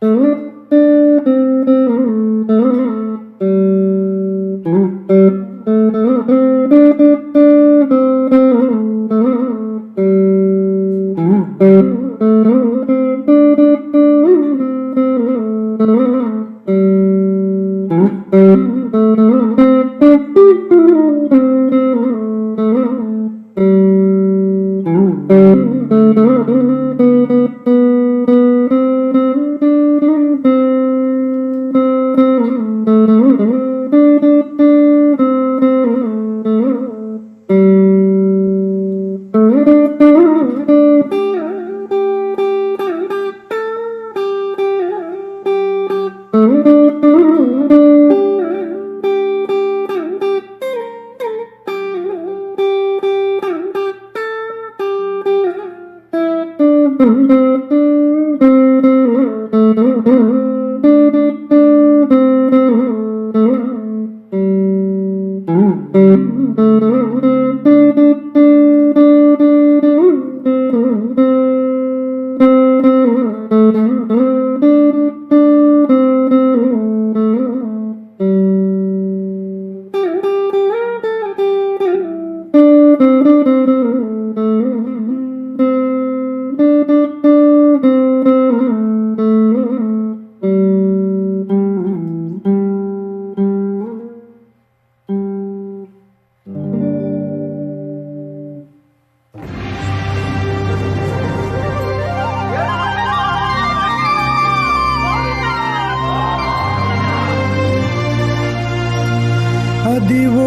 అదివో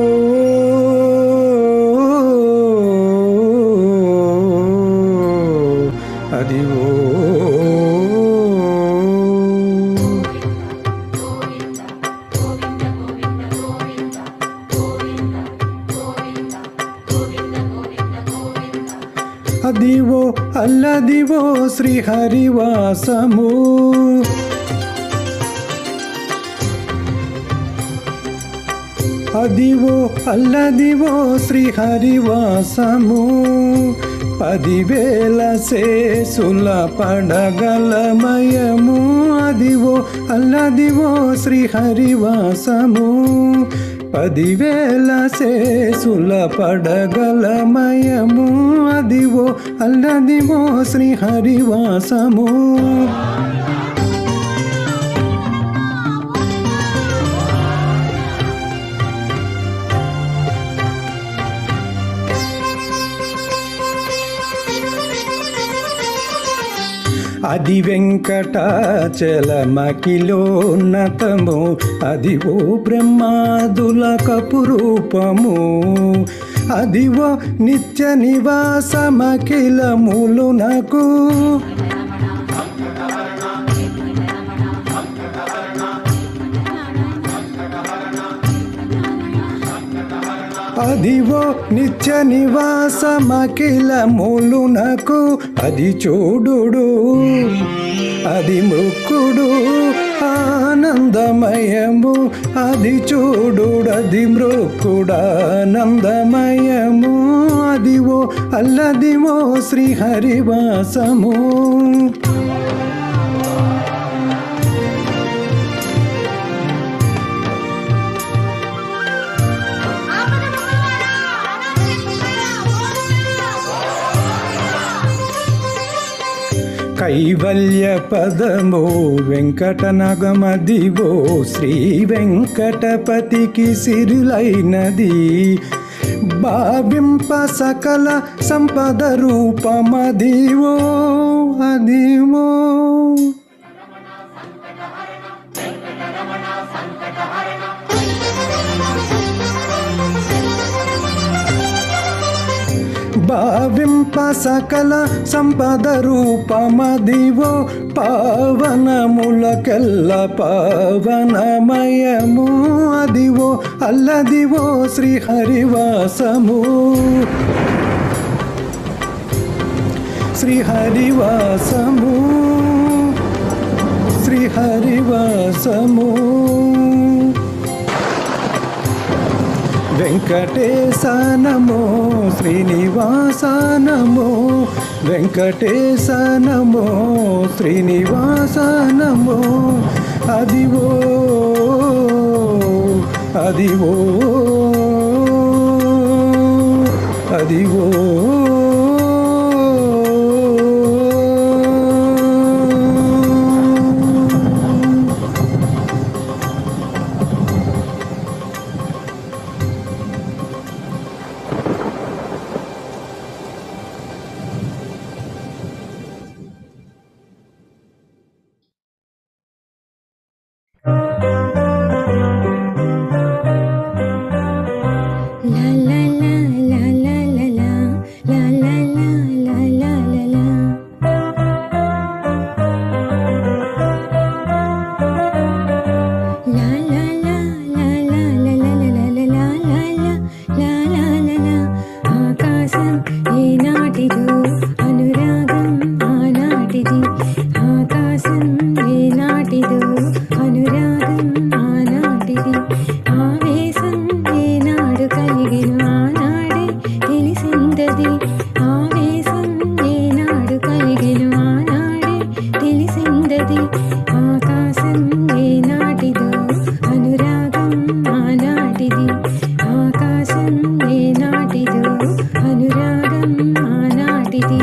అదివో అదివో అల్లదివో శ్రీహరివాసము అదివో అల్లదివో శ్రీహరివాసము పదివేల శేసుల పడగలమయము అదివో అల్లదివో శ్రీహరివాసము పదివేల శేసుల పడగలమయము అదివో అల్లదివో శ్రీహరివాసము అది వెంకటాచలమకిలోన్నతము అదివో బ్రహ్మాదుల కపురూపము అదివో నిత్య నివాసమఖిలములునకు అదివో నిత్య నివాసమఖిల మూలునకు అది చూడుడు అది మృక్కుడు ఆనందమయము అది చూడుడు అది మృక్కుడానందమయము అదివో అల్లదివో శ్రీహరివాసము కైవల్య పదమో వెంకటనగమదివో శ్రీ వెంకటపతికి సిరులైనది భావింప సకల సంపద రూపమదివో అదివో భావింప సకల సంపద రూపమదివో పావనములకెల్ల పావనమయము అదివో అల్లదివో శ్రీహరివాసము శ్రీహరివాసము శ్రీహరివాసము వెంకటేశ నమో శ్రీనివాస నమో వెంకటేశ నమో శ్రీనివాస నమో అదివో అదివో అదివో La la la la la la la la la la la la la la La la la la la la la la la la la la la la la la ఆకాశం ఏనాటిదో అనురాగం ఆనాటిది ఆకాశం ఏనాటిదో అనురాగం ఆనాటిది ఆవేశం ఏనాడు కలిగిన ఆనాడే తెలిసిందది ఆవేశం ఏనాడు కలిగిన ఆనాడే తెలిసిందది ఆకాశం ఏనాటిదో అనురాగం ఆనాటిది ఆకాశం ఏనాటిదో అనురాగం ఆనాటిది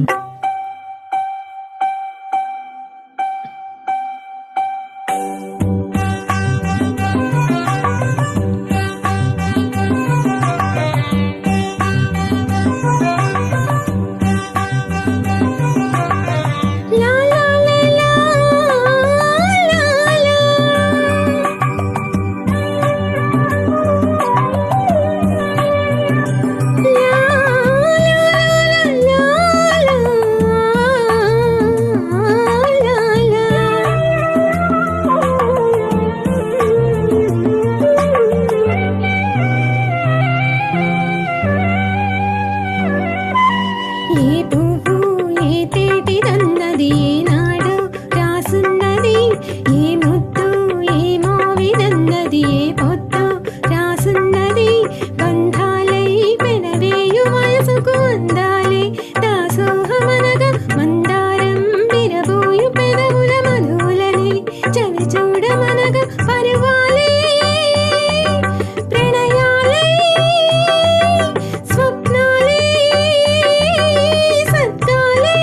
La la la la la la ఏ పువ్వు ఏ తేటిదన్నది ఏనాడు రాసున్నది ఏ ముద్దు ఏ మోవిదన్నది ఏ పొద్దు రాసున్నది బంధాలై పెనవేయు వయసుకు అందాలే దాసోహమనగా మందారం విరబోయు పెదవుల మధులని చవి చూడమనగా పరువాలే ప్రణయాలే స్వప్నాలే సత్కాలే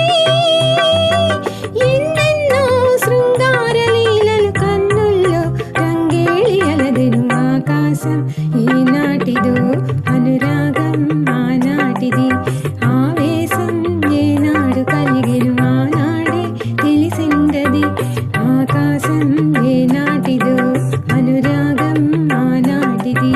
ఎన్నెన్నో శృంగార లీలలు కన్నుల్లో రంగేళి అలదెను ఆకాశం ఈనాటిదో అనురాగం ఆనాటిది ఆవేశం ఏనాడు కలిగెను ఆనాడే తెలిసిందది ఆకాశం ఏనాటిదో అనురాగం ఆనాటిది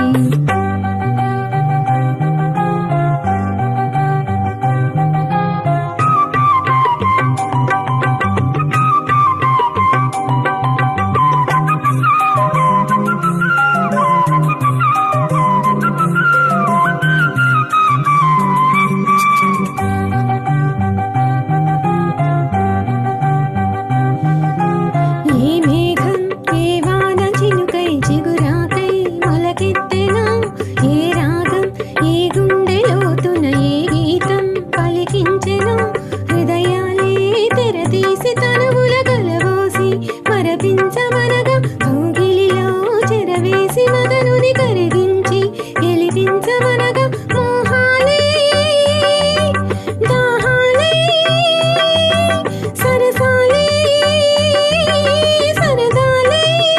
ఏ మేఘం ఏ వాన చినుకై చిగురాకై మొలకెత్తెనా ఏ రాగం ఏ గుండె లోతున ఏ గీతం పలికించెను హృదయాలే తెరతీసి తనువుల కలబోసి మరపించమనగా కౌగిలిలో చెరవేసి మదనుని కరిగించి గెలిపించమనగా మోహాలే దాహాలే సరసాలే సరదాలే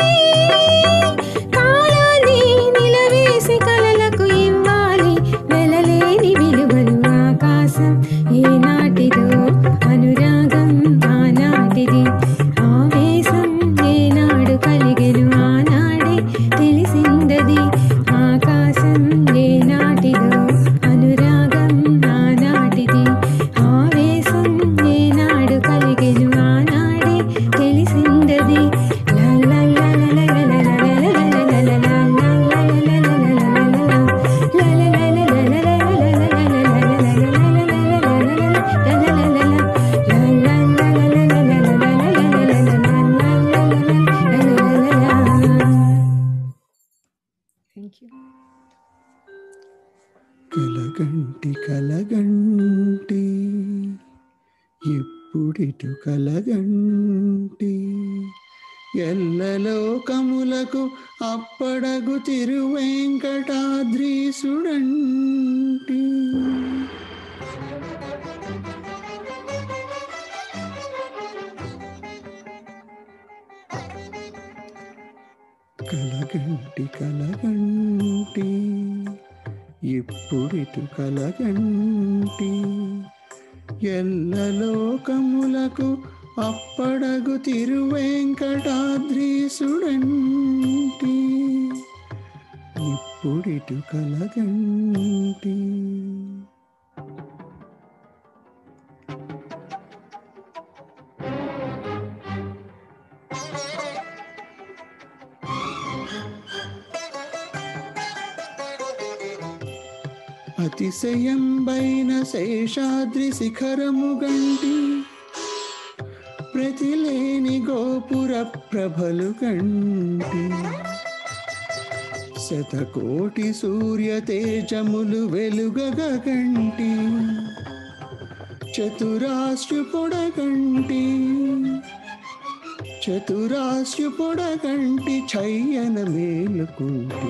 కాలాన్ని నిలవేసి కలలకు ఇవ్వాలి వెలలేని విలువలు ఆకాశం ఏనాటిదో అనురాగం ఆనాటిది ఆవేశం ఏనాడు కలిగెను ఆనాడే తెలిసిందది ఆకాశం ఏనాటిదో అనురాగం ఆనాటిది ఆవేశం ఏనాడు కలిగెను ఆనాడే తెలిసిందది లా లా లా లా లా లా లా లా లా లా లా లా లా లా థ్యాంక్ యూ కలగంటి కలగంటి ఎప్పుడిటు కలగంటి ఎల్లలోకములకు అప్పడగు తిరువెంకటాద్రీసుడంటి కలగంటి కలగంటి ఇప్పుడిటు కలగంటి ఎల్లలోకములకు అప్పడగు తిరువెంకటాద్రీసుడంటి ఇప్పుడిటు కలగంటి అతిశయంబైన శేషాద్రి శిఖరము గంటి ప్రతిలేని గోపుర ప్రభలు గంటి శతకోటి సూర్య తేజములు వెలుగగ గంటి చతురాశ్రు పొడగంటి చతురాశ్రు పొడగంటి చయ్యన మేలుకుంటి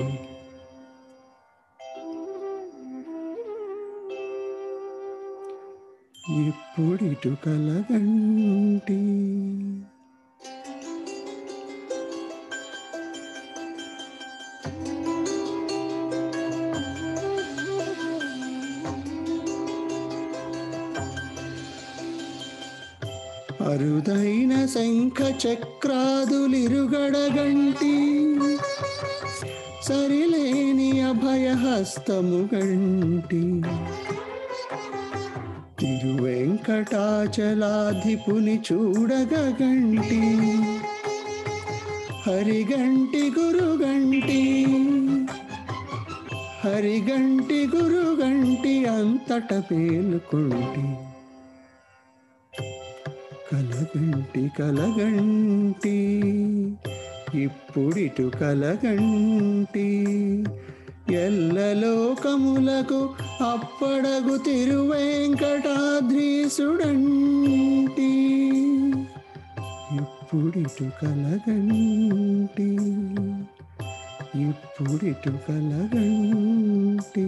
ఇప్పుడిటు కలగంటి అరుదైన శంఖ చక్రాదులిరుగడగంటి సరిలేని అభయహస్తము గంటి తిరువెంకటాచలాధిపుని చూడగంటి హరిగంటి గురుగంటి హరిగంటి గురుగంటి అంతట పేలుకుంటి కలగంటి కలగంటి ఇప్పుడిటు కలగంటి ఎల్లలోకములకు అప్పడగు తిరువెంకటాద్రీసుడంటి ఇప్పుడిటు కలగంటి ఇప్పుడిటు కలగంటి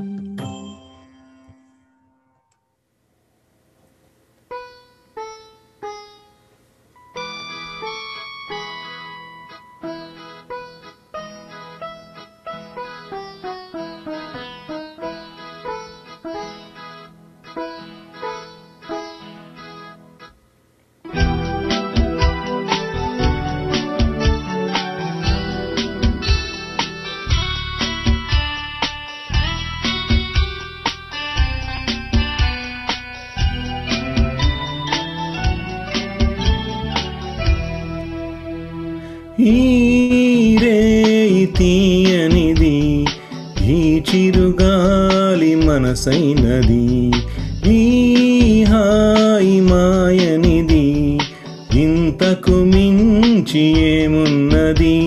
ఈ రేయి తీయనిది ఈ చిరుగాలి మనసైనది ఈ హాయి మాయనిది ఇంతకు మించి ఏమున్నది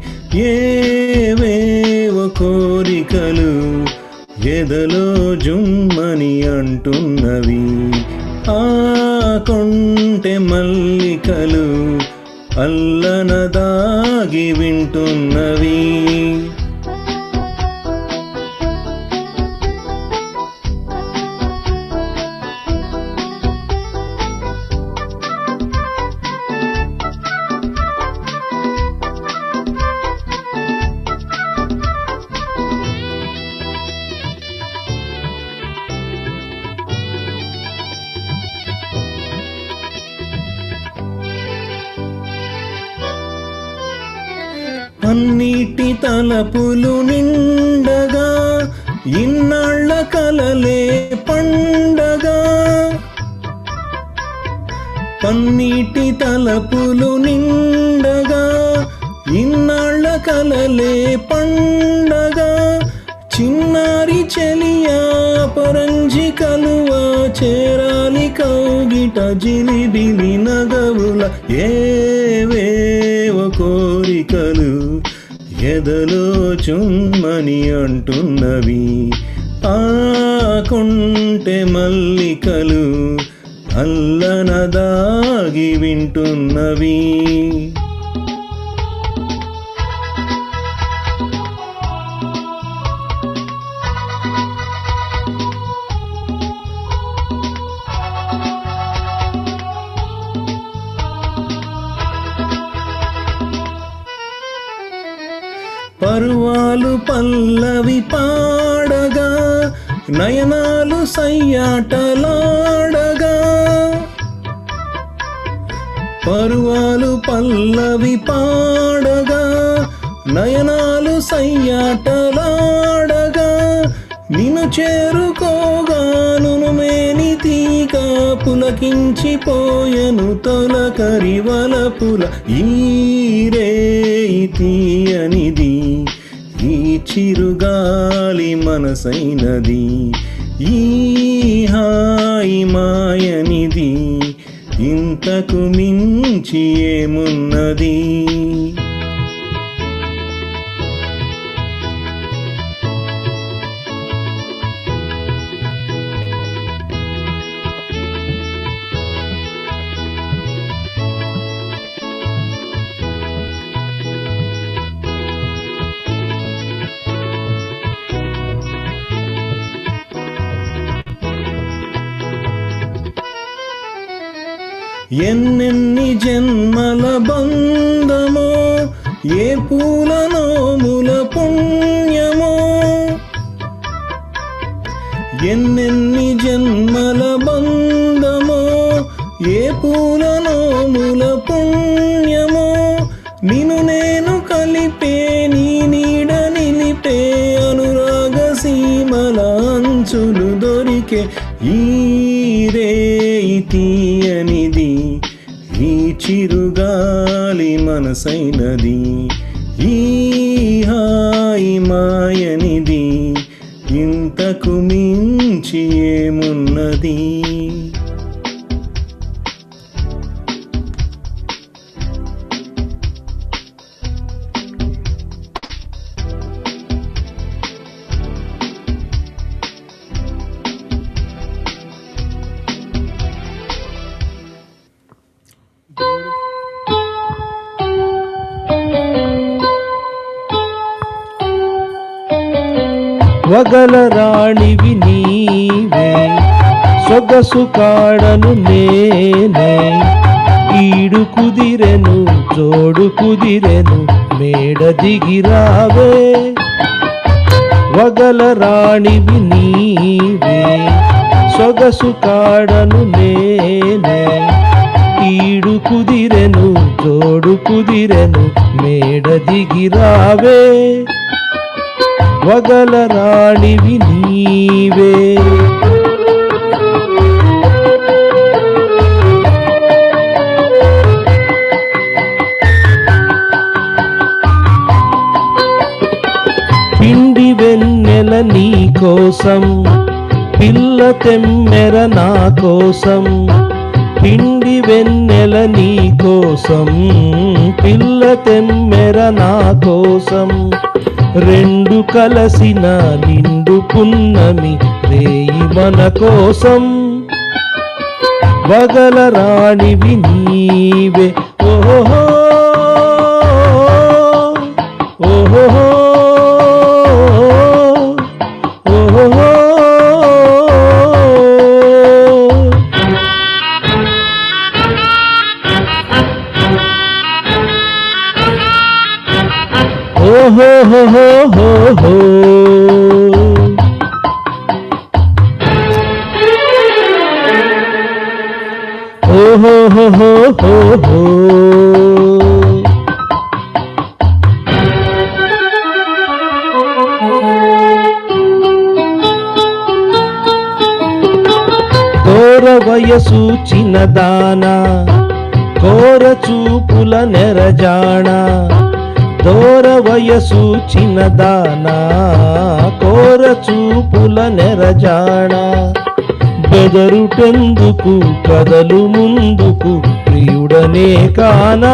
ఏవేవో కోరికలు ఎదలో జుమ్మని అంటున్నవి ఆ కొంటె మల్లికలు అల్లన దాగి వింటున్నవి అన్నిటి తలపులు నిండగా ఇన్నాళ్ళ కలలే పండగా పన్నీటి తలపులు నిండగా ఇన్నాళ్ళ కలలే పండగా చిన్నారి చెలియా పరంజి కలువ చేరాలి కౌగిట జిలిబిలి నగవుల ఏవేవ కోరికలు ఎదలో చుమ్మని అంటున్నవి ఆకుంటే మల్లికలు అల్లన దాగి వింటున్నవి పరువాలు పల్లవి పాడగా నయనాలు సయ్యాటలాడగా పరువాలు పల్లవి పాడగా నయనాలు సయ్యాటలాడగా నిన్ను చేరుకోగాను మేని తీక పులకించిపోయెను తొలకరి వలపుల ఈరే తీయనిది ఈ చిరుగాలి మనసైనది ఈ హాయి మాయనిది ఇంతకు మించి ఏమున్నది ఎన్నెన్ని జన్మల బంధమో ఏ పూల నోముల పుణ్యమో ఎన్నెన్ని జన్మల బంధమో ఏ పూల నోముల పుణ్యమో నిన్ను నేను కలిపే నీ నీడ నిలిపే అనురాగ సీమల అంచులు దొరికే ఈరే తీయనిది ఈ చిరుగాలి మనసైనది ఈ హాయి మాయనిది ఇంతకు మించి ఏమున్నది వగల రాణివి నీవే సొగసు కాడను నేనే ఈడు కుదిరెను జోడు కుదిరెను మేడ దిగిరావే వగల రాణివి నీవే సొగసు కాడను నేనే ఈడు కుదిరెను జోడు కుదిరెను మేడ దిగిరావే వగల రాణివి నీవే పిండి వెన్నెల నీ కోసం పిల్ల తెమ్మెర నా కోసం పిండి వెన్నెల నీ కోసం పిల్ల తెమ్మెర నా కోసం రెండు కలసిన నిండు పున్నమి రేయి మన కోసం వగల రాణివి నీవే ఓహో ఓహో ఓహో ఓహో హో హో హో హో ఓహో హో హో హో హో కోర వయసు చిన్నదానా కోర చూపుల నెరజాణ దూర వయసు చిన్నదానా కోర చూపుల నెరజాణ బెదరుటెందుకు కదలు ముందుకు ప్రియుడనే కానా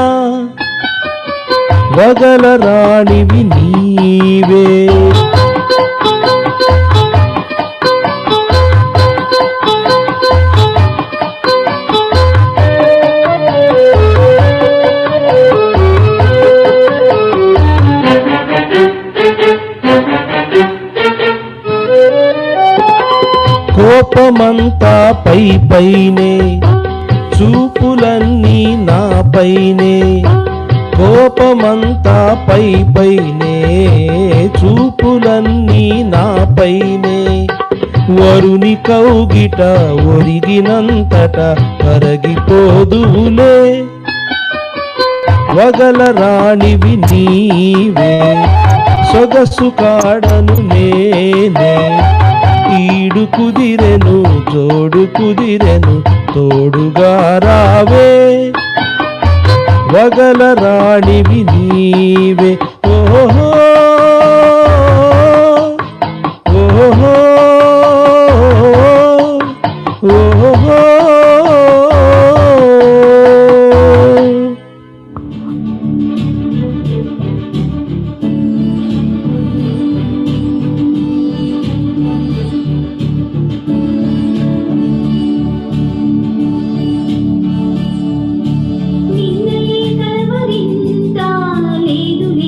వగల రాణివి నీవే కోపమంతా పై పైనే చూపులన్నీ నాపైనే కోపమంతా పై పైనే చూపులన్నీ నాపైనే వరుని కౌగిట ఒరిగినంతట కరగిపోదులే వగల రాణివి నీవే సొగసు కాడను నేనే ఈడు కుదిరెను జోడు కుదిరెను తోడుగా రావే వగల రాణివి నీవే ఓహో ఓహో ఓహో నిన్నయే కలవరింత లేదులే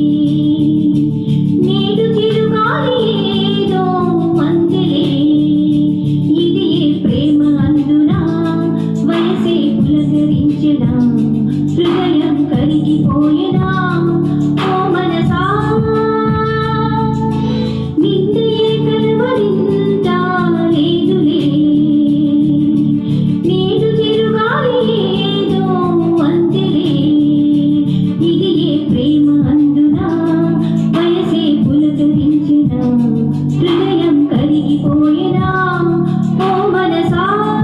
నేడు చిరుగాలి ఏదో అందిలే ఇది ఏ ప్రేమ అందునా వయసే పులకరించెనా హృదయం కరిగిపోయేనా ఓ మనసా నిన్నయే కలవరింత లేదులే నేడు చిరుగాలి ఏదో అంతలే ఇది ఏ ప్రేమ అందునా వయసే పులకరించిన హృదయం కరిగిపోయినా ఓ మనసా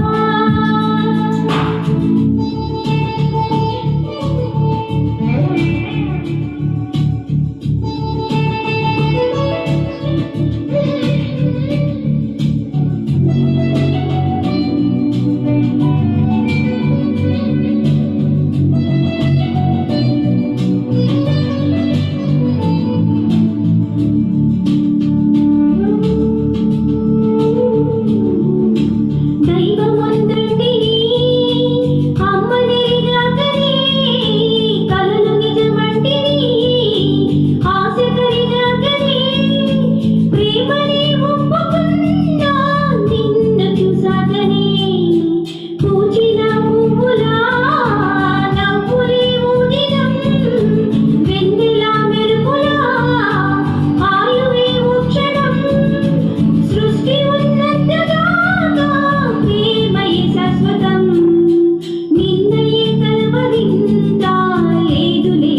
దైవమందంటిని అమ్మని రాకని కలలు నిజమంటిని ఆశ కలిగాకని ప్రేమని ఒప్పుకున్నా నిన్ను చూసాకని పూచిన పువ్వులా నవ్వులే ఊదినం వెన్నెల మెరుపులా ఆయువే ఉక్షణం సృష్టి ఉన్నంతగా ప్రేమయే శాశ్వతం నిన్నయే కలవరింత లేదులే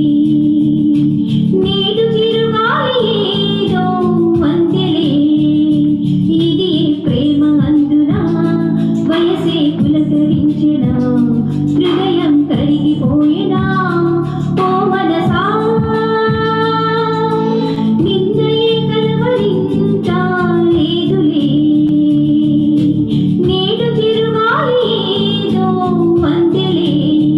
నేడు చిరుగాలి ఏదో వంతెలే ఇది ప్రేమ అందునా వయసే పులకరించిన హృదయం కరిగిపోయినా ఓ మనసా నిన్నయే కలవరింత లేదులే నేడు చిరుగాలి ఏదో వంతెలే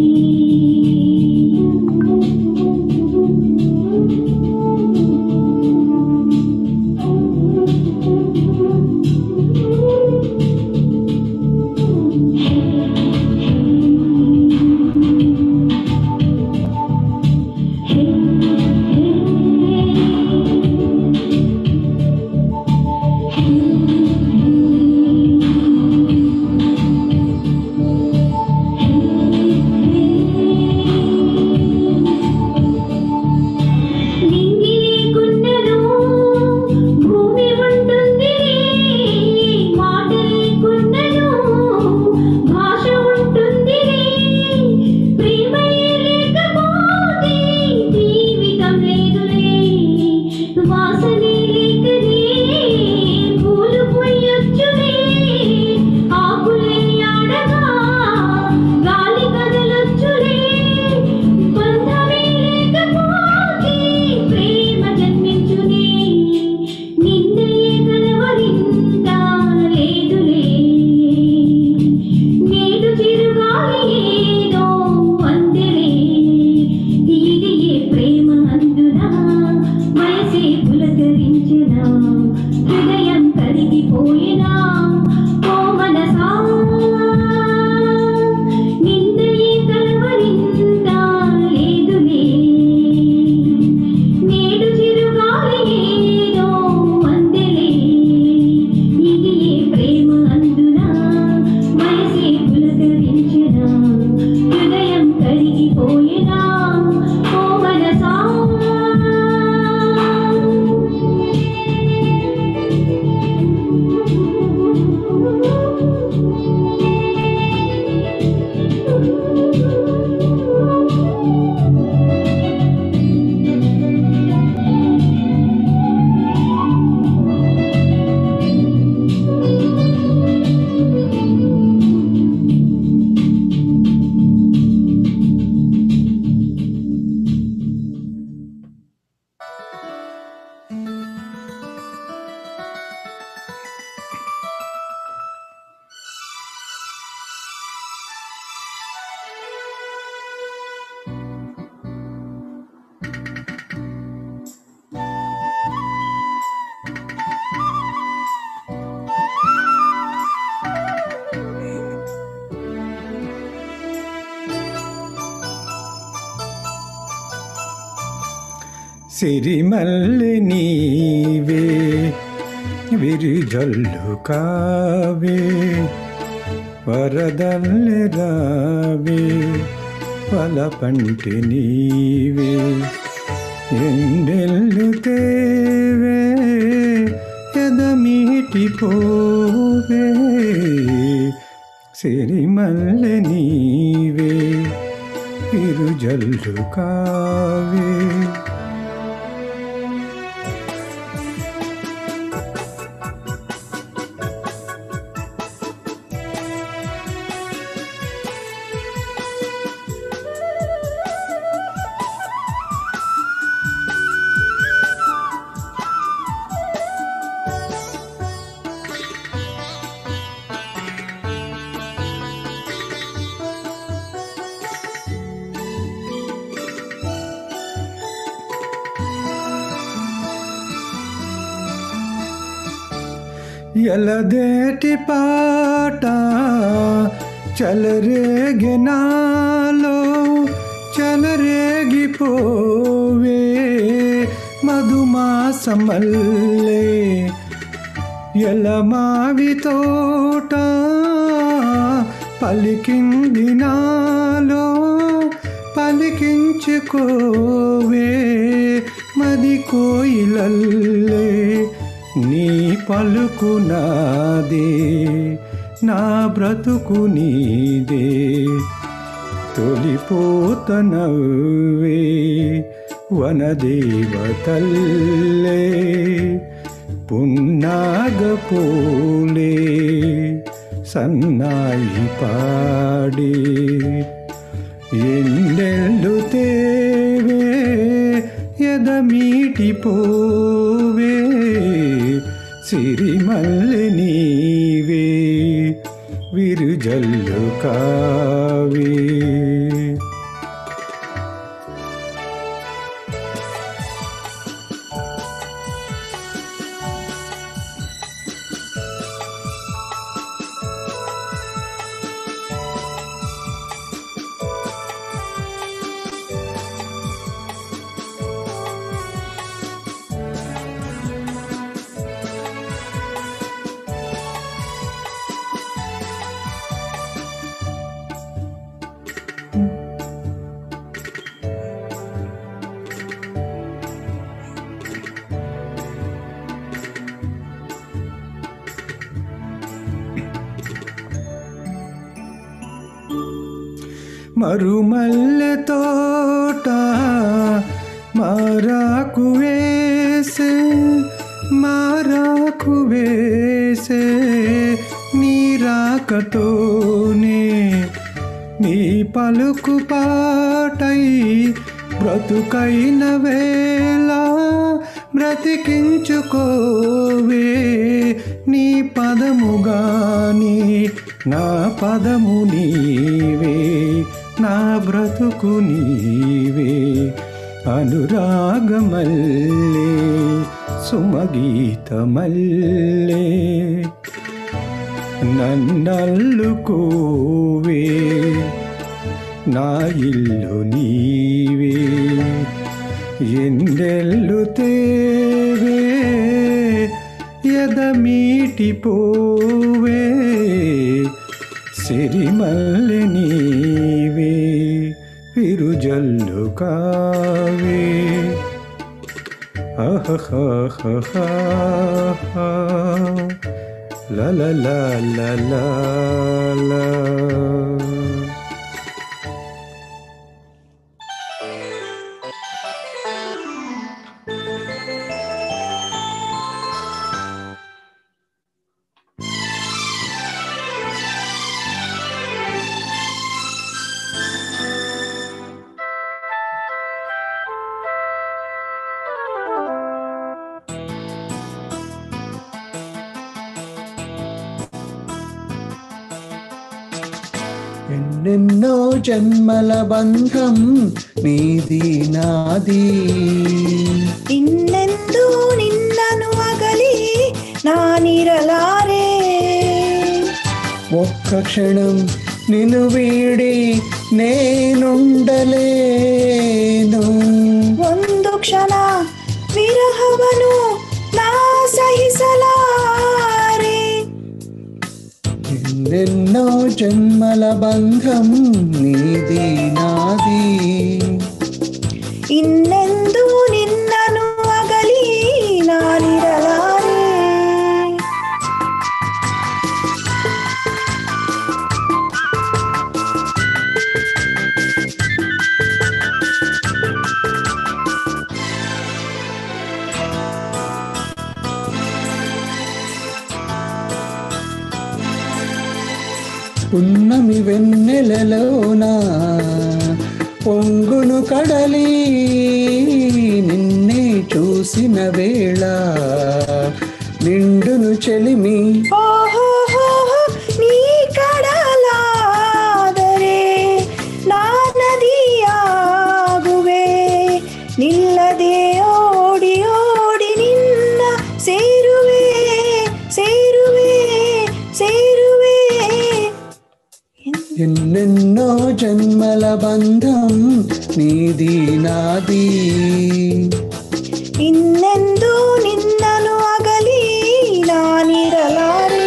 నింగి లేకున్నను భూమి ఉంటుంది మాట లేకున్నను భాష ఉంటుంది ప్రేమయే లేకపోతే జీవితం లేదులే వాసనే లేకనే పూలు పొయ్యొచ్చులే ఆకులే ఆడగా గాలి కదలొచ్చులే బంధమే లేకపోతే ప్రేమ జన్మించునే నిన్నయే కలవరింత లేదులే నేడు చిరుగాలి ఏదో అందలే ఇది ఏ ప్రేమ అందునా వయసే పులకరించిన హృదయం కరిగిపోయినా ఓ మనసా నిన్నయే కలవరింత లేదులే నేడు చిరుగాలి ఏదో అందలే ఇది ఏ సిరిమల్లి నీవే విరిజల్లు కావే వరదల్లి రావే పలపంటి నీవే ఎండెల్లు తేవే ఎదమీటి పోవే సిరిమల్లె నీవే ఇరుజల్లు కావే ఎలదేటి పాట చలరేగినాలో చలరేగిపోవే మధుమాసమల్లే ఎలమావి తోట పలికింది నాలో పలికించుకోవే మది కోయిలల్లే నీ పలుకు నాదే నా బ్రతుకు నీదే తొలిపోత నవ్వే వనదేవతల్లే పున్నాగ పూలే సన్నాయి పాడే ఎండెళ్ళు తేవే ఎదమీటి పోవే సిరిమల్లె నీవే విరుజల్లు కావే మరుమల్లె తోట మారాకు వేసే మారాకు వేసే నీరాకతోనే నీ పలుకు పాటై బ్రతుకైన వేళ బ్రతికించుకోవే నీ పదముగాని నా పదము నీవే నా బ్రతుకు నీవే అనురాగమల్లే సుమగీతమల్లే నన్నల్లుకోవే నా ఇల్లు నీవే ఎందెల్లు తేవే ఎదమీటి పోవే సిరిమల్లె నీవే విరుజల్లు కావే ఆహాహాహాహా. లా లా లా లా లా లా. ఎన్నెన్నో జన్మల బంధం నీది నాది ಇನ್ನೆಂದೂ ನಿನ್ನನು ಅಗಲಿ ನಾನಿರಲಾರೆ ఒక్క క్షణం నిన్ను వీడి నేనుండలేను ಒಂದು ಕ್ಷಣ ವಿರಹವನು ನಾ ಸಹಿಸಲಾರೆ ఎన్నెన్నో జన్మల బంధం నీది నాది ಇನ್ನೆಂದು ನಿನ್ನನು ಅಗಲಿ ನಾನಿರಲಾರೆ పున్నమి వెన్నెలలోన పొంగును కడలి నిన్నే చూసిన వేళ నిండును చెలిమి ಓಹೋಹೋಹೋ, ನೀ ಕಡಲಾದರೆ ನಾ ನದಿಯಾಗುವೆ ನಿಲ್ಲದೆ ಓಡಿ ಓಡಿ ನಿನ್ನ ಸೇರುವೆ ಸೇರುವೆ ಸೇರುವೆ ఎన్నెన్నో జన్మల బంధం నీది నాది ಇನ್ನೆಂದು ನಿನ್ನನು ಅಗಲಿ ನಾನಿರಲಾರೆ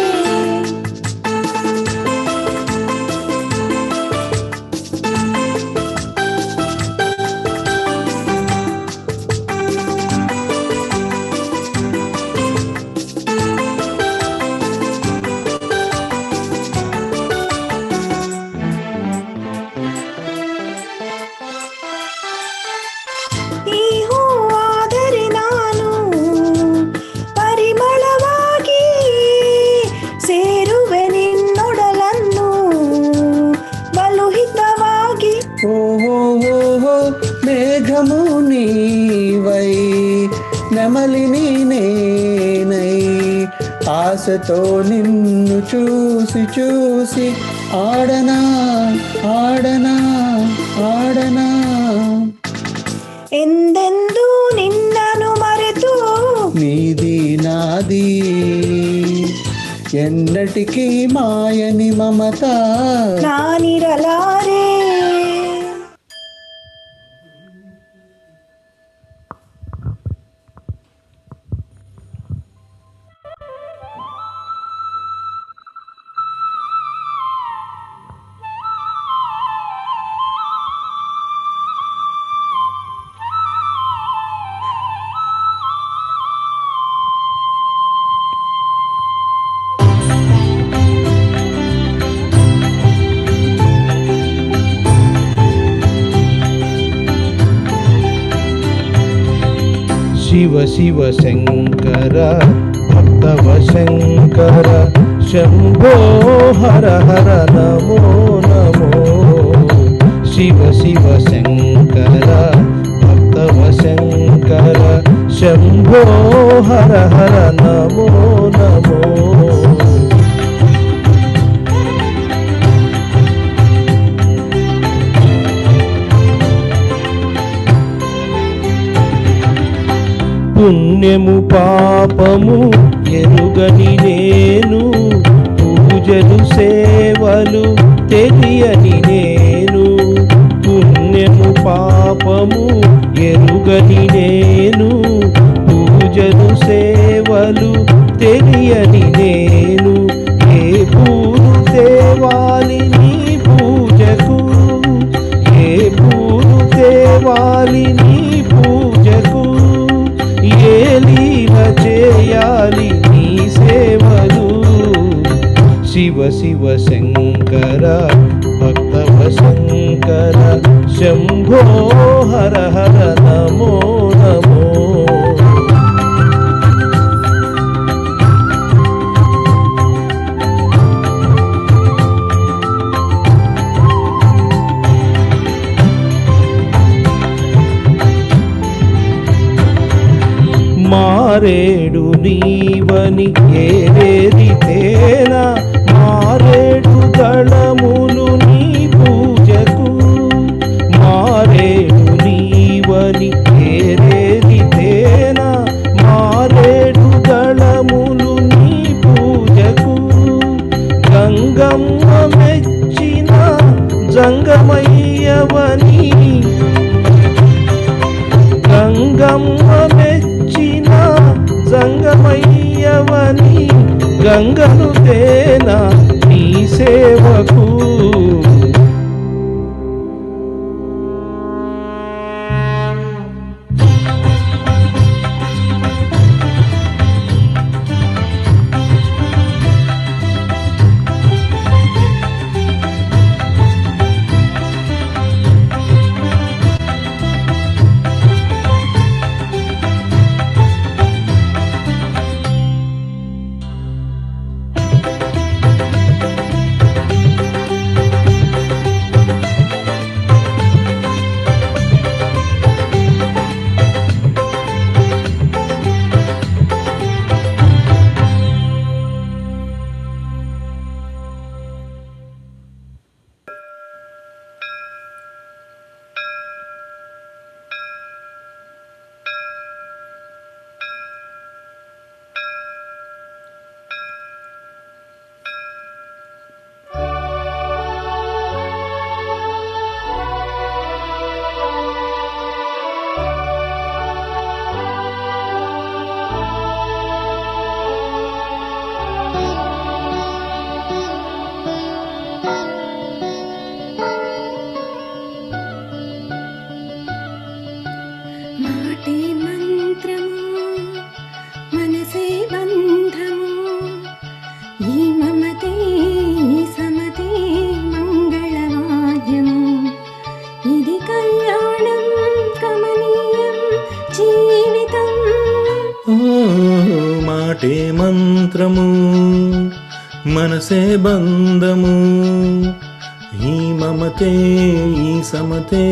ಈ ಹೂವಾದರೆ ನಾನು ಪರಿಮಳವಾಗಿ ಸೇರುವೆ ನಿನ್ನೊಡಲನ್ನು ಬಲುಹಿತವಾಗಿ ఓహో మేఘము నీవై నెమలిని నేనై ఆశతో నిన్ను చూసి చూసి ఆడనా ఆడనా ఆడనా ಎಂದೆಂದು ನಿನ್ನನು ಮರೆತು నీది నాది ఎన్నటికీ మాయని మమత ನಾನಿರಲಾರೆ శివ శివ శంకర భక్తవ శంకర శంభో హర హర నమో నమో శివ శివ శంకర భక్తవ శంకర శంభో హర హర నమో నమో పుణ్యము పాపము ఎరుగని నేను పూజలు సేవలు తెలియని నేను పుణ్యము పాపము ఎరుగని నేను పూజలు సేవలు తెలియని నేను ఏ పూలు తేవాలి నీ పూజకు ఏ పూలు తేవాలి నీ పూజకు ఏ లీల చేయాలి నీ సేవలు శివ శివ శంకర భక్తవ శంకర శంభో హర హర నమో నమో మారేడు నీవని ఏరేది తేనా మారేడు దళములు నీ పూజకు మారేడు నీవని ఏరేది తేనా మారేడు దళములు నీ పూజకు గంగమ్మ మెచ్చిన జంగమయ్యవని గంగమ్మ వరమయ్యవని గంగను తేనా నీ సేవకు మాటే మంత్రము మనసే బంధము ఈ మమతే ఈ సమతే మంగళవాద్యము ఇది కళ్యాణం కమనీయం జీవితం ఓ మాటే మంత్రము మనసే బంధము ఈ మమతే ఈ సమతే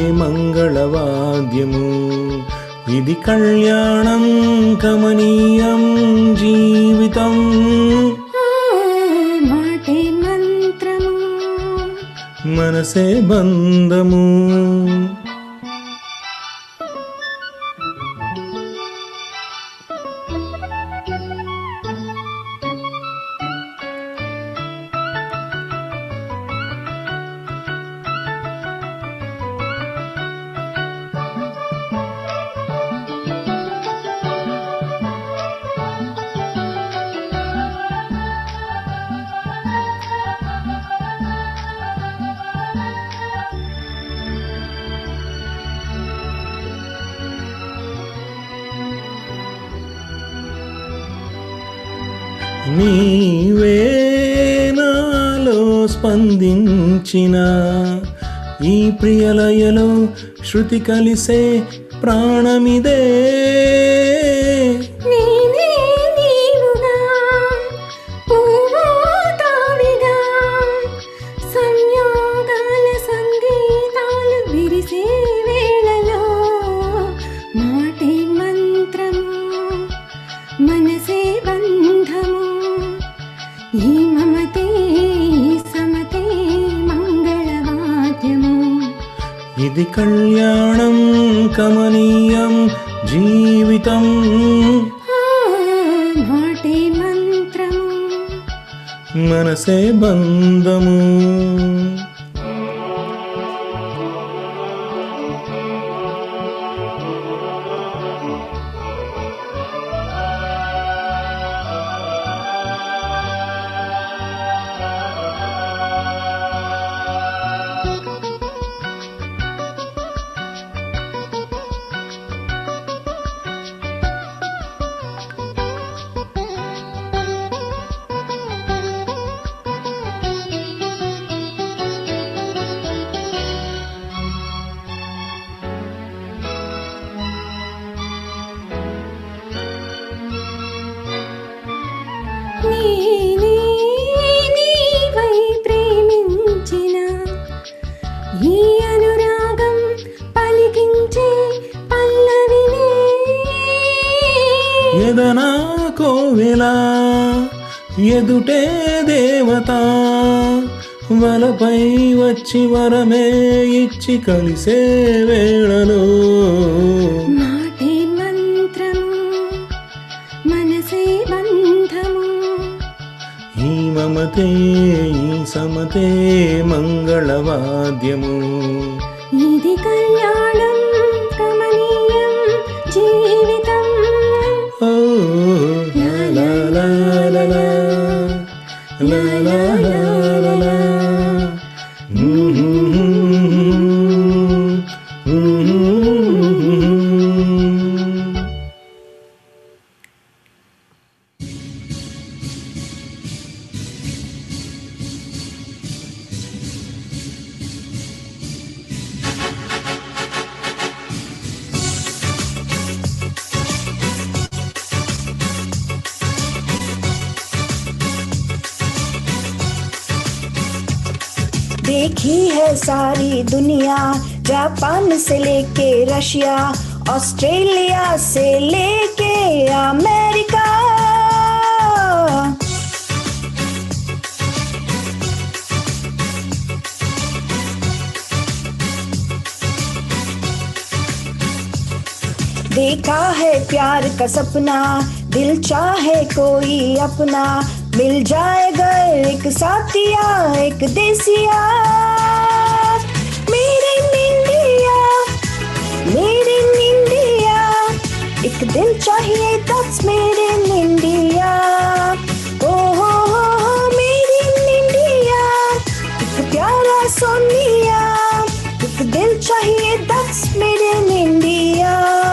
మంగళవాద్యము ఇది కళ్యాణం కమనీయం జీవితం ఆ, మాటే మంత్రము మనసే బంధము నీవే నాలో స్పందించిన ఈ ప్రియలయలో శృతి కలిసే ప్రాణమిదే నేనే నీవుగా పువ్వు తావిగా సంయోగాల సంగీతాలు విరిసే వేళలో మాటే మంత్రము మనసే బంధము ఈ మమతే ఈ సమతే మంగళవాద్యము ఇది కళ్యాణం కమనీయం జీవితం ఆ, మాటే మంత్రము మనసే బంధము నేనే నీవై ప్రేమించిన ఈ అనురాగం పలికించే పల్లవినే ఎదనా కోవెలా ఎదుటే దేవత వలపై వచ్చి వరమే ఇచ్చి కలిసే వేళలో మాటే మంత్రము మనసే బంధము ఈ మమతే ఈ సమతే మంగళవాద్యము ఇది కళ్యాణం కమనీయం జీవితం ఓ లా లా లా లా లా లా లా లా లా देखी है सारी दुनिया जापान से लेके रशिया ऑस्ट्रेलिया से लेके अमेरिका देखा है प्यार का सपना दिल चाहे कोई अपना मिल जाएगा एक साथिया एक देसिया मेरे इंडिया मेरे इंडिया एक दिल चाहिए that's मेरे इंडिया ओ हो हो हो मेरे इंडिया एक प्यारा सोनिया एक दिल चाहिए that's मेरे इंडिया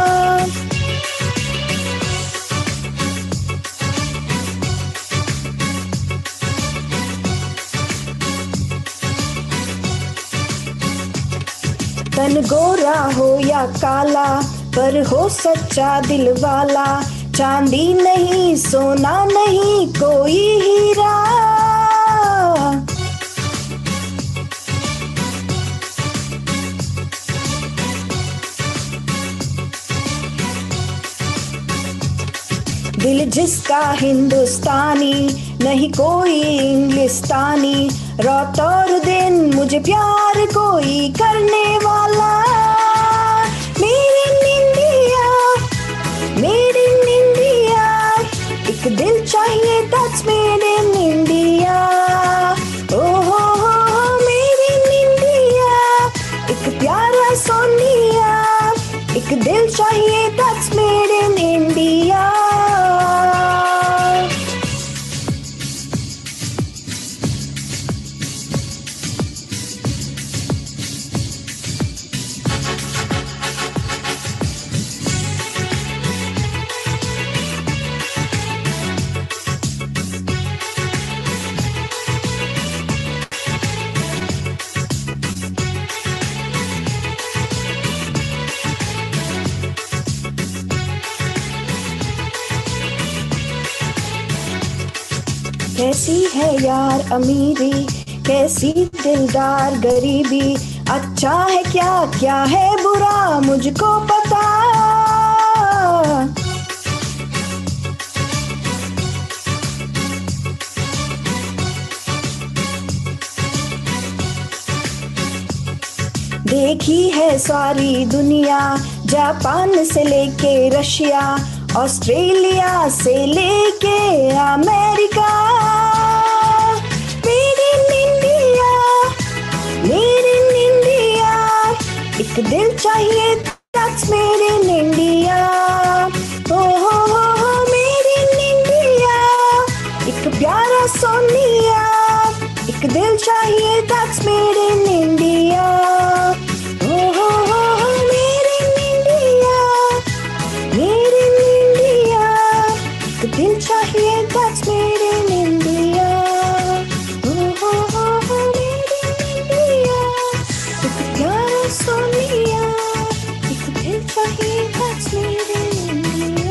तन गोरा हो या काला पर हो सच्चा दिल वाला चांदी नहीं सोना नहीं कोई हीरा दिल जिसका हिंदुस्तानी नहीं कोई इंग्लिस्तानी रात और दिन मुझे प्यार कोई करने वाला मेरे इंडिया मेरे इंडिया एक दिल चाहिए that's मेरे इंडिया ओ हो हो हो मेरे इंडिया एक प्यारा सोनिया एक दिल चाहिए that's मेरे इंडिया कैसी है यार अमीरी कैसी दिलदार गरीबी अच्छा है क्या क्या है बुरा मुझको पता देखी है सारी दुनिया जापान से लेके रशिया ऑस्ट्रेलिया से लेके अमेरिका मेरे इंडिया मेरे इंडिया एक दिल चाहिए that's मेरे इंडिया ओ हो हो हो मेरे इंडिया एक प्यारा सोनिया एक दिल चाहिए that's मेरे इंडिया ओ हो हो हो मेरे इंडिया मेरे इंडिया एक दिल चाहिए that's मेरे इंडिया ओ हो हो हो मेरे इंडिया एक प्यारा सोनिया एक दिल चाहिए that's मेरे इंडिया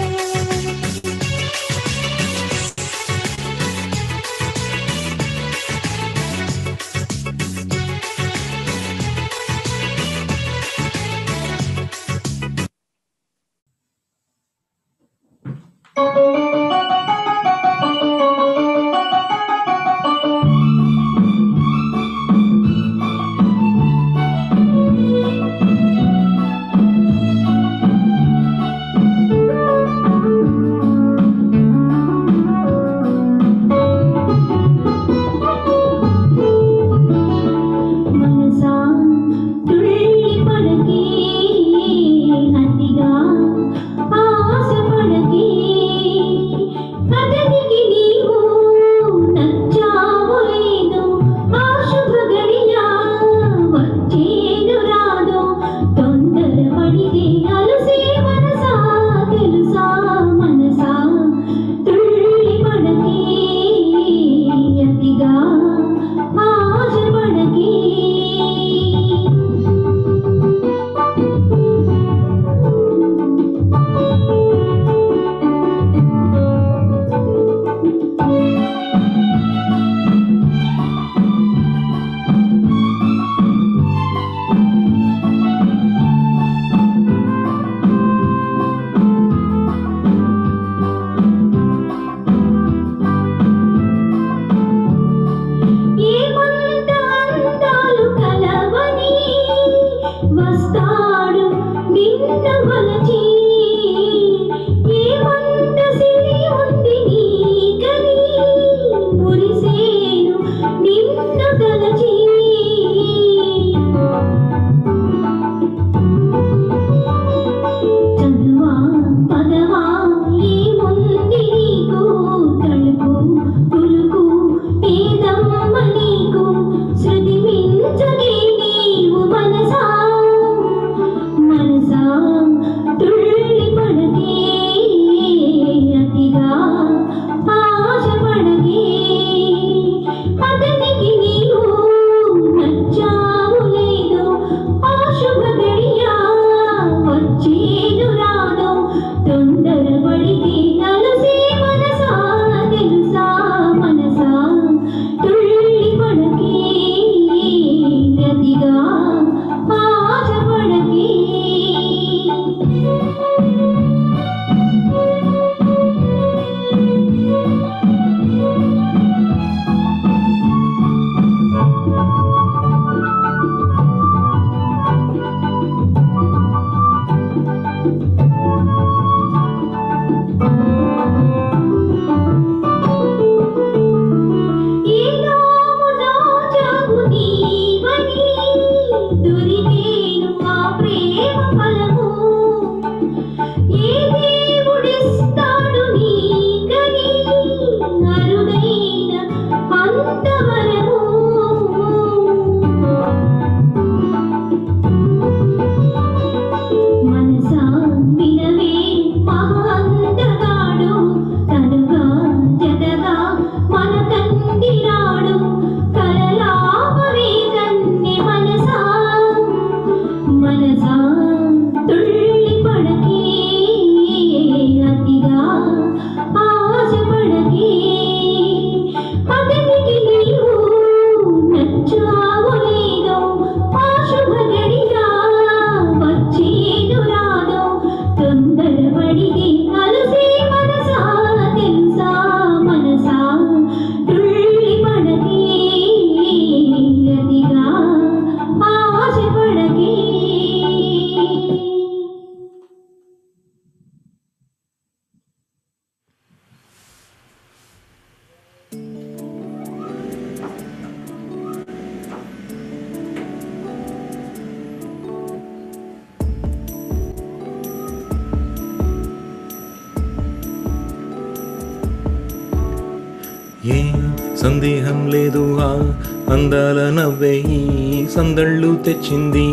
ఏ సందేహం లేదు ఆ అందాల నవ్వే ఈ సందళ్ళు తెచ్చింది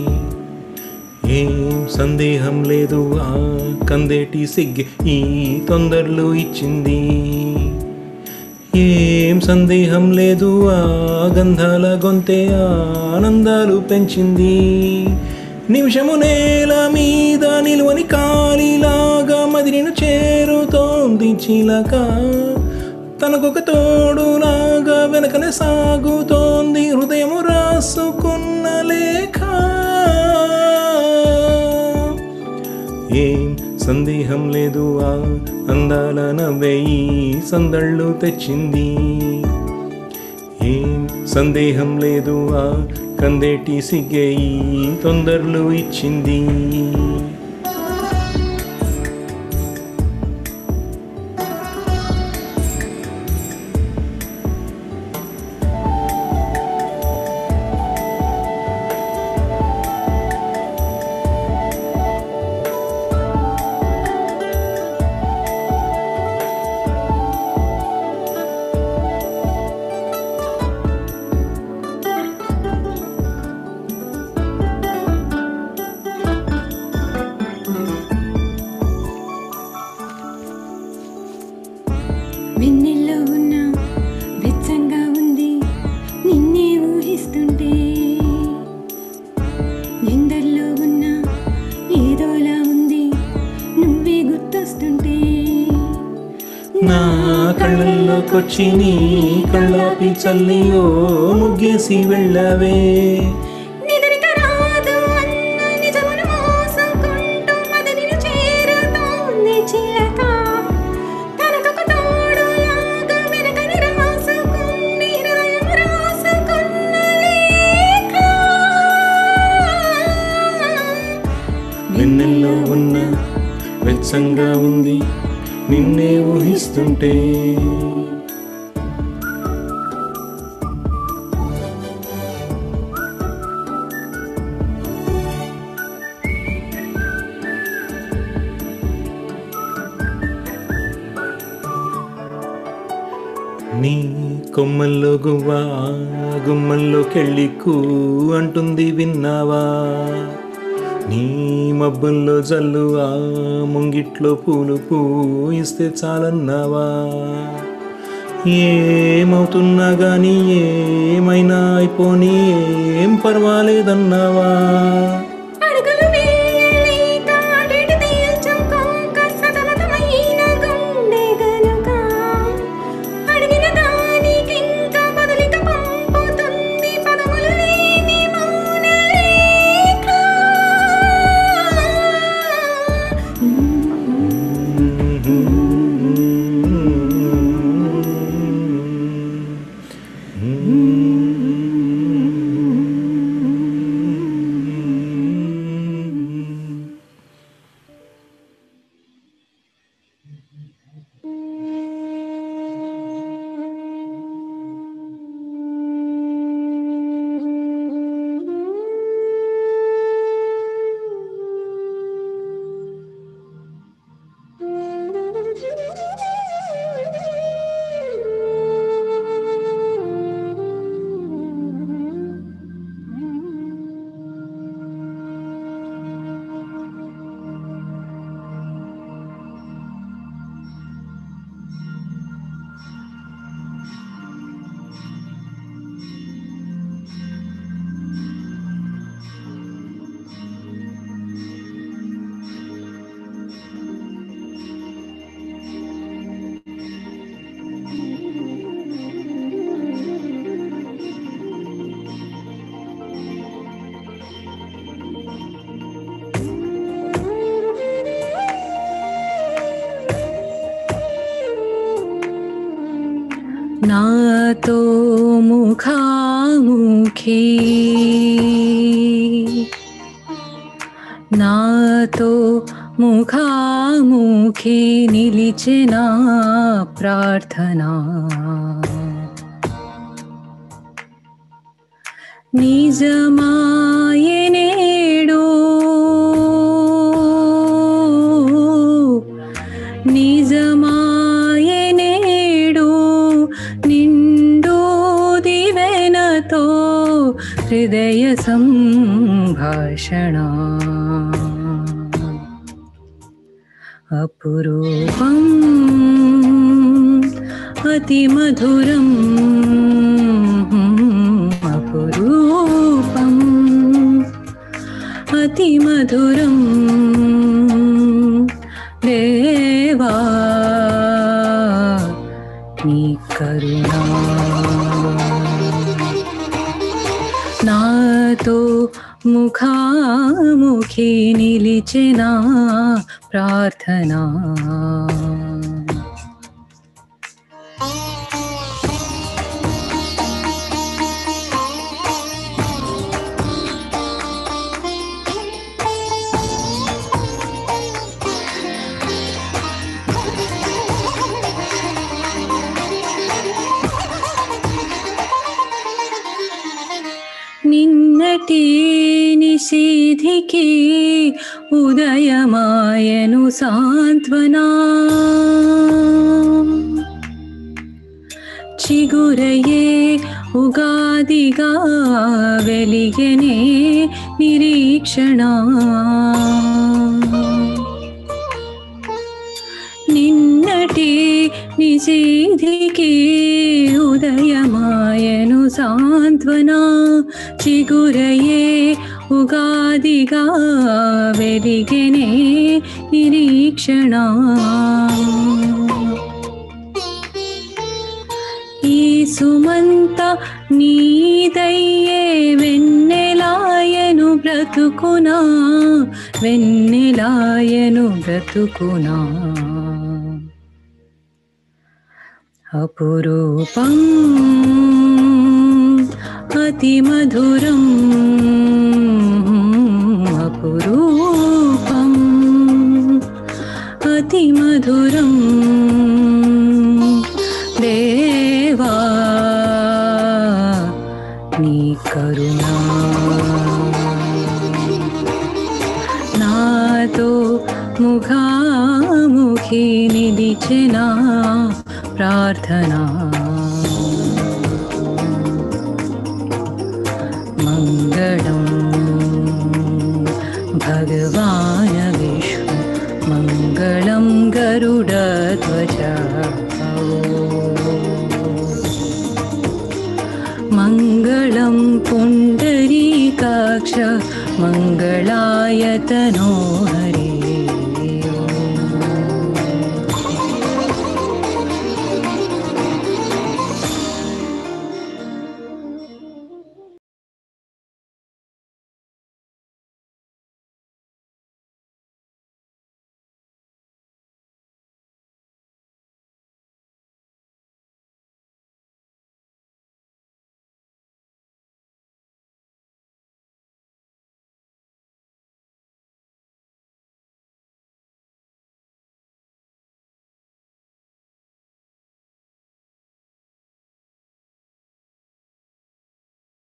ఏం సందేహం లేదు ఆ కందేటి సిగ్గి ఈ తొందరలు ఇచ్చింది ఏం సందేహం లేదు ఆ గంధాల గొంతే ఆనందాలు పెంచింది నిమిషము నేల మీద నిలువని కాలిలాగా మదిరిను చేరుతోంది చిలక తనకొక తోడులాగా వెనకనే సాగుతోంది హృదయము రాసుకున్న లేఖ ఏం సందేహం లేదు ఆ అందాల నవ్వే ఈ సందళ్ళు తెచ్చింది ఏం సందేహం లేదు ఆ కందేటి సిగ్గే ఈ తొందరలు ఇచ్చింది వెన్నెల్లో ఉన్న వెచ్చంగా ఉంది నిన్నే ఊహిస్తుంటే ఎందరిలో ఉన్న ఏదోలా ఉంది నువ్వే గుర్తొస్తుంటే నా కళ్ళల్లోకొచ్చి నీ కళ్ళాపి చల్లి ఓ ముగ్గేసి వెళ్ళవే నిదరిక రాదు అన్న నిజమును మోసుకుంటూ మదనిని చేరుతోంది చిలక తనకొక తోడులాగా వెనకని రాసుకుంది హృదయం రాసుకున్న లేఖ వెన్నెల్లో ఉన్న వెచ్చంగా ఉంది నిన్నే ఊహిస్తుంటే నీ కొమ్మల్లో గువ్వ ఆ గుమ్మల్లోకెళ్ళి కూ అంటుంది విన్నావా నీ మబ్బుల్లో జల్లు ఆ ముంగిట్లో పూలు పూయిస్తే చాలన్నావా ఏమవుతున్నా గాని ఏమైనా అయిపోని ఏం పర్వాలేదన్నావా అడుగులు వేయలేక అడిడి తేల్చుకోక సతమతమైన గుండె గనుక అడిగిన దానికింకా బదులిక పంపుతుంది పదములు లేని మౌనలేఖ నాతో ముఖాముఖి నాతో ముఖాముఖి నిలిచిన ప్రార్థనా నిజమాయనేడు నిజమాయనేడు हृदय सम्भाषणा अपुरूपम् अतिमधुरम् अपुरूपम् अतिमधुरम् देवा నీ కరుణా నాతో ముఖాముఖి నిలిచిన ప్రార్థనా నిన్నటి నిషేధికి ఉదయమాయను సాంత్వనా చిగురయే ఉగాదిగా వెలిగెనే నిరీక్షణ నిన్నటి నిషేధికి ఉదయమాయను సాంత్వనా చిగురయే ఉగాదిగా వెలిగెనే నిరీక్షణ ఈ సుమంత నీదయ్యే వెన్నెలాయను బ్రతుకునా వెన్నెలాయను బ్రతుకునా అపురూపం అతిమధురం అపురూపం అతిమధురం దేవా నీ కరుణా నాతో ముఖాముఖి నిలిచిన ప్రార్థనా మంగళం భగవాన్ విష్ణు మంగళం గరుడధ్వజ मङ्गलं पुण्डरीकाक्ष मङ्गलायतनो हरि